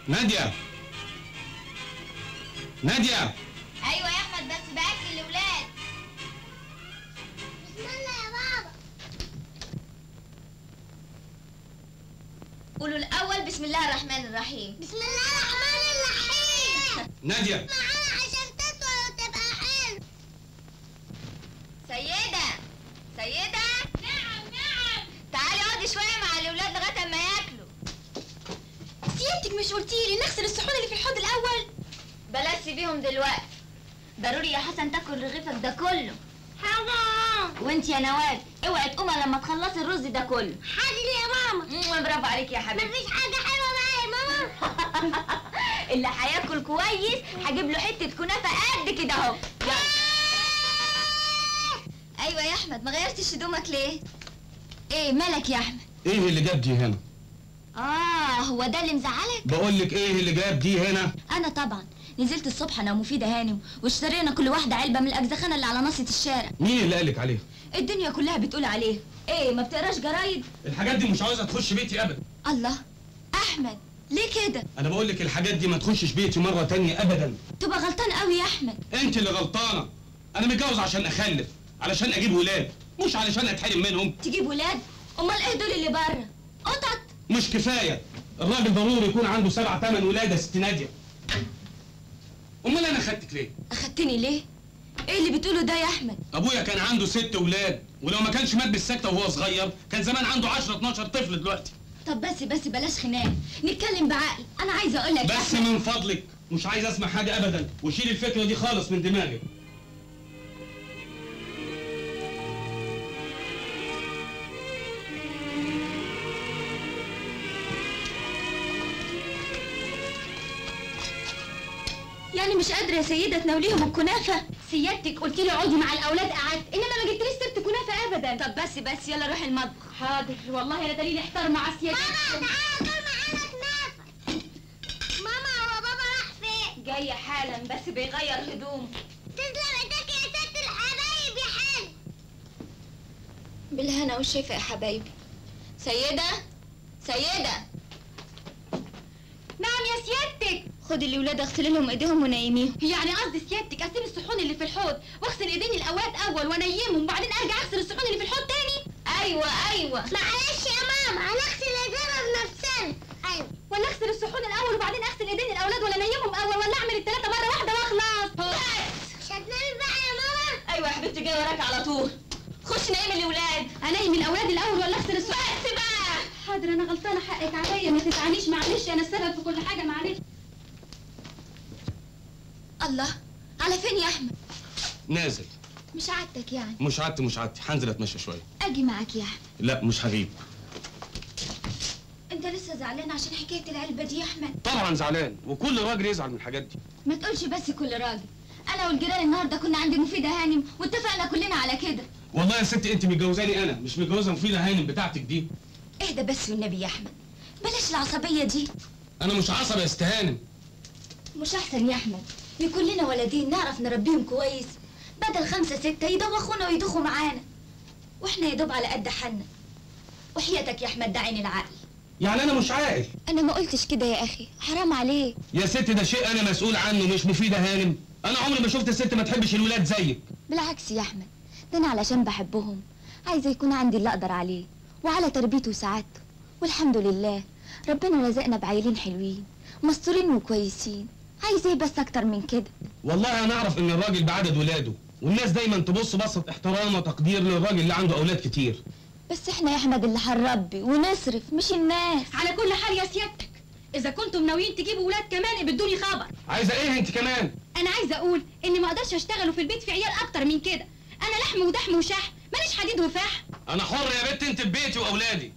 ناديه ناديه ايوه يا احمد بس باكل الاولاد بسم الله يا بابا قولوا الاول بسم الله الرحمن الرحيم بسم الله الرحمن الرحيم ناديه معانا عشان تطول وتبقى حلو سيدة سيدة نعم نعم تعالي اقعدي شوية مع الأولاد لغاية ما ياكلوا سيادتك مش قلتي لي نغسل الصحون اللي في الحوض الأول بلاش سيبيهم دلوقتي ضروري يا حسن تاكل رغيفك ده كله حاضر وانت يا نوال اوعي تقومي لما تخلصي الرز ده كله حاضر يا ماما برافو عليكي يا حبيبتي مفيش حاجة حلوة بقى يا ماما اللي هياكل كويس هجيب له حتة كنافة قد كده اهو يلا. ايوه يا احمد ما غيرتش هدومك ليه؟ ايه مالك يا احمد؟ ايه اللي جاب دي هنا اه هو ده اللي مزعلك؟ بقول لك ايه اللي جاب دي هنا انا طبعا نزلت الصبح انا ومفيدة هانم واشترينا كل واحدة علبة من الأجزخانة اللي على ناصية الشارع مين اللي قالك عليها الدنيا كلها بتقول عليه ايه ما بتقراش جرايد الحاجات دي مش عاوزها تخش بيتي ابدا الله احمد ليه كده انا بقول لك الحاجات دي ما تخشش بيتي مره تانية ابدا تبقى غلطان قوي يا احمد انت اللي غلطانه انا متجوز عشان اخلف علشان اجيب ولاد مش علشان اتحرم منهم تجيب ولاد امال ايه دول اللي بره قطط مش كفايه الراجل ضروري يكون عنده سبع ثمان ولاد يا ست ناديه امال انا خدتك ليه اخدتني ليه ايه اللي بتقوله ده يا احمد ابويا كان عنده ست ولاد ولو ما كانش مات بالسكته وهو صغير كان زمان عنده 10 12 طفل دلوقتي طب بس بس بلاش خناق نتكلم بعقل انا عايزه اقول لك يا بس أحمد، من فضلك مش عايز اسمع حاجه ابدا وشيل الفكره دي خالص من دماغك يعني مش قادره يا سيده تناوليهم الكنافه سيادتك قلت لي اقعدي مع الاولاد قعدت انما ما جبتليش سيره كنافه ابدا طب بس بس يلا روحي المطبخ حاضر والله انا دليل احتار مع سيادتك تعالى كل معانا كنافه ماما هو بابا راح فين جايه حالا بس بيغير هدومه تسلم ايدك يا ست الحبايب يا حلو بالهنا والشفا يا حبايبي سيدة سيدة نعم يا سيادتك خدي الولاد اغسلي لهم ايديهم ونيميهم يعني قصدي سيادتك اسيب الصحون اللي في الحوض واغسل ايدين الاولاد اول وانيمهم وبعدين ارجع اغسل الصحون اللي في الحوض تاني ايوه ايوه معلش يا ماما هنغسل ايدينا بنفسنا ايوه ولا اغسل الصحون الاول وبعدين اغسل ايدين الاولاد ولا انيمهم اول ولا اعمل الثلاثه مره واحده واخلص مش هتنامي بقى يا ماما ايوه يا حبيبتي جايه وراك على طول خش نايم الاولاد انيم الاولاد الاول ولا اغسل الصحون بس بقى حاضر انا غلطانه حقك عليا ما تزعليش معلش انا السبب في كل حاجه معلش الله على فين يا احمد نازل مش عادتك يعني مش عادتي مش عادتي هنزل اتمشى شويه اجي معاك يا احمد لا مش هغيب انت لسه زعلان عشان حكايه العلبه دي يا احمد طبعا زعلان وكل راجل يزعل من الحاجات دي ما تقولش بس كل راجل انا والجيران النهارده كنا عند مفيده هانم واتفقنا كلنا على كده والله يا ستي انت متجوزاني انا مش متجوزه مفيده هانم بتاعتك دي اهدى بس والنبي يا احمد بلاش العصبيه دي انا مش عصبي يا ست هانم مش احسن يا احمد يكون لنا ولدين نعرف نربيهم كويس بدل خمسة ستة يدوخونا ويدوخوا معانا واحنا يا دوب على قد حالنا وحياتك يا احمد ده عين العقل يعني انا مش عاقل انا ما قلتش كده يا اخي حرام عليك يا ست ده شيء انا مسؤول عنه مش مفيده هانم انا عمري ما شفت ست ما تحبش الولاد زيك بالعكس يا احمد ده انا علشان بحبهم عايزه يكون عندي اللي اقدر عليه وعلى تربيته وسعادته والحمد لله ربنا رزقنا بعيلين حلوين مستورين وكويسين عايز ايه بس اكتر من كده والله انا اعرف ان الراجل بعدد ولاده والناس دايما تبص بصه احترام وتقدير للراجل اللي عنده اولاد كتير بس احنا يا احمد اللي هنربي ونصرف مش الناس على كل حال يا سيادتك اذا كنتم ناويين تجيبوا ولاد كمان ابدوني خبر عايزه ايه انت كمان انا عايزه اقول اني ما اقدرش اشتغل في البيت في عيال اكتر من كده انا لحم ودحم وشحم ماليش حديد وفحم انا حر يا بنت انت في بيتي واولادي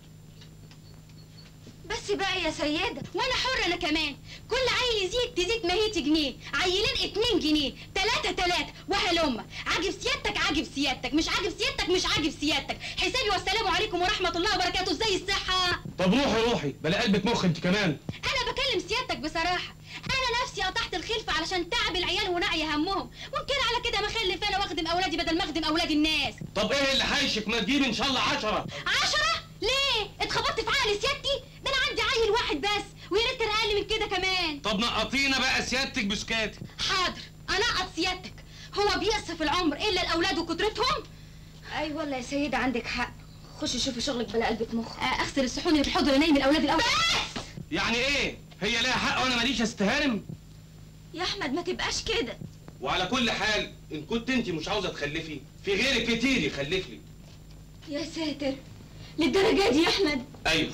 بس بقى يا سيدة وانا حر انا كمان كل عيل يزيد تزيد ماهيتي جنيه عيلين اتنين جنيه تلاتة تلاتة وهلم عاجب سيادتك عاجب سيادتك مش عاجب سيادتك مش عاجب سيادتك حسابي والسلام عليكم ورحمة الله وبركاته ازاي الصحة طب روحي روحي بلا قلبك مخ انت كمان انا بكلم سيادتك بصراحة انا نفسي قطعت الخلفة علشان تعب العيال ونعي همهم ممكن على كده ما اخلف انا واخدم اولادي بدل ما اخدم اولاد الناس طب ايه اللي حايشك ما تجيب ان شاء الله عشرة عشرة ليه اتخبطت في عقل سيادتي ده انا عندي عيل واحد بس ويا ريت كان اقل من كده كمان طب نقطينا بقى سيادتك بسكاتك حاضر انقط سيادتك هو بيقص في العمر الا الاولاد وكترتهم اي والله يا سيدة عندك حق خشي شوفي شغلك بلا قلبة مخ آه، اغسل الصحون اللي في الحوض ولا نايم الاولاد الاول يعني ايه هي لها حق وانا ماليش استهانم يا احمد ما تبقاش كده وعلى كل حال ان كنت انت مش عاوزه تخلفي في غيرك كتير يخلف لي يا ساتر للدرجة دي يا احمد ايوه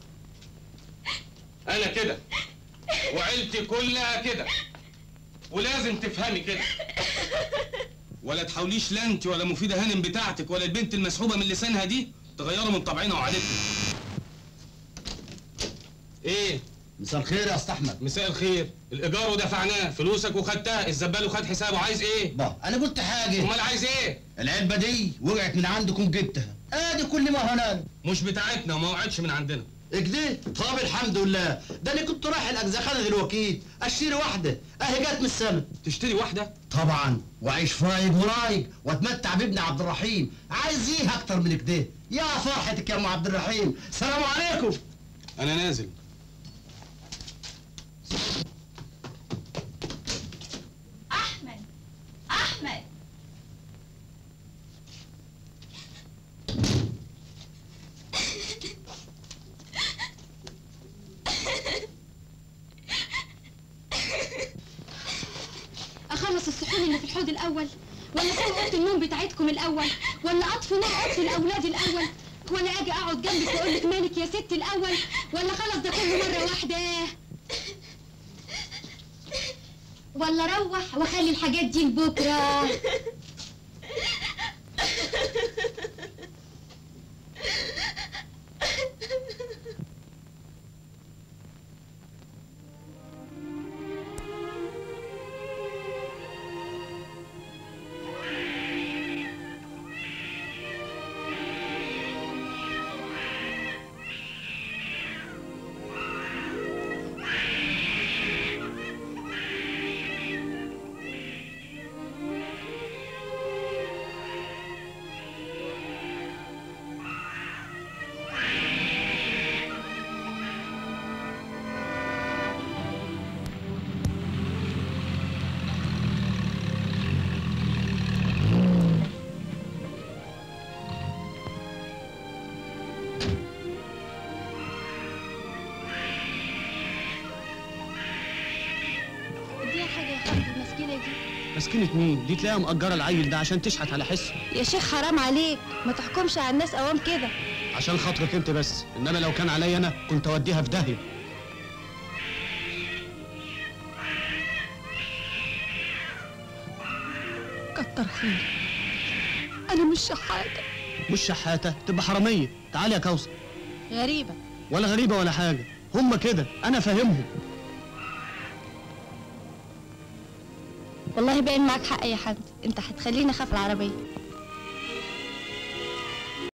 انا كده وعيلتي كلها كده ولازم تفهمي كده ولا تحاوليش لا انت ولا مفيده هانم بتاعتك ولا البنت المسحوبه من لسانها دي تغيروا من طبعنا وعادتنا ايه مساء الخير يا اسطى احمد مساء الخير الايجار ودفعناه فلوسك وخدتها الزبال وخد حسابه عايز ايه با انا قلت حاجه امال عايز ايه العلبه دي وقعت من عندكم جبتها ادي كل ما هنان مش بتاعتنا وما وقعتش من عندنا كده طب الحمد لله ده انا كنت رايح الاجزخانه دلوقتي اشتري واحده اهي جت من السما تشتري واحده طبعا واعيش فايق ورايق واتمتع بابن عبد الرحيم عايز ايه اكتر من كده يا فرحتك يا ام عبد الرحيم سلام عليكم انا نازل احمد احمد اخلص الصحون اللي في الحوض الاول ولا اسوي اوضه النوم بتاعتكم الاول ولا اطفي نور اوضه الاولاد الاول ولا اجي اقعد جنبك واقول لك مالك يا ست الاول ولا خلص ده كله مره واحده ولا اروح واخلي الحاجات دي لبكره اديها حاجه يا خالد المسكينه دي مسكينة مين؟ دي تلاقيها مأجرة العيل ده عشان تشحت على حس يا شيخ حرام عليك ما تحكمش على الناس اوام كده عشان خاطرك انت بس انما لو كان عليا انا كنت اوديها في داهية كتر خيرك انا مش شحاته مش شحاتة تبقى حرامية تعالي يا كوثر غريبه ولا غريبة ولا حاجة هما كده انا فاهمهم والله باين معاك حق يا حمد انت هتخليني اخاف العربيه